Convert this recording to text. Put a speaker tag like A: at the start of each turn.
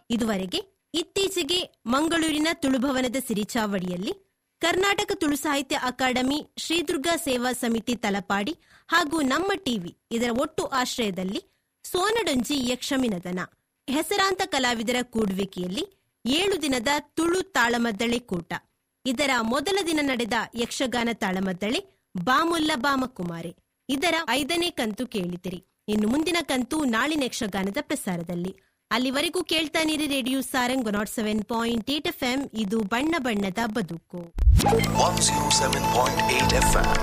A: ಇದುವರೆಗೆ ಇತ್ತೀಚೆಗೆ ಮಂಗಳೂರಿನ ತುಳುಭವನದ ಸಿರಿಚಾವಡಿಯಲ್ಲಿ ಕರ್ನಾಟಕ ತುಳು ಸಾಹಿತ್ಯ ಅಕಾಡೆಮಿ ಶ್ರೀದುರ್ಗ ಸೇವಾ ಸಮಿತಿ ತಲಪಾಡಿ ಹಾಗೂ ನಮ್ಮ ಟಿವಿ ಇದರ ಒಟ್ಟು ಆಶ್ರಯದಲ್ಲಿ ಸೋನಡೊಂಜಿ ಯಕ್ಷಮಿನದನ ಹೆಸರಾಂತ ಕಲಾವಿದರ ಕೂಡುವಿಕೆಯಲ್ಲಿ ಏಳು ದಿನದ ತುಳು ತಾಳಮದ್ದಳೆ ಕೂಟ ಇದರ ಮೊದಲ ದಿನ ನಡೆದ ಯಕ್ಷಗಾನ ತಾಳಮದ್ದಳೆ ಬಾಮುಲ್ಲ ಬಾಮಕುಮಾರೆ ಇದರ ಐದನೇ ಕಂತು ಕೇಳಿದಿರಿ ಇನ್ನು ಮುಂದಿನ ಕಂತು ನಾಳಿನ ಯಕ್ಷಗಾನದ ಪ್ರಸಾರದಲ್ಲಿ ಅಲ್ಲಿವರೆಗೂ ಕೇಳ್ತಾನಿರಿ radio Sarang nought seven point eight F M ಇದು ಬಣ್ಣ ಬಣ್ಣದ ಬದುಕು
B: 107.8 FM.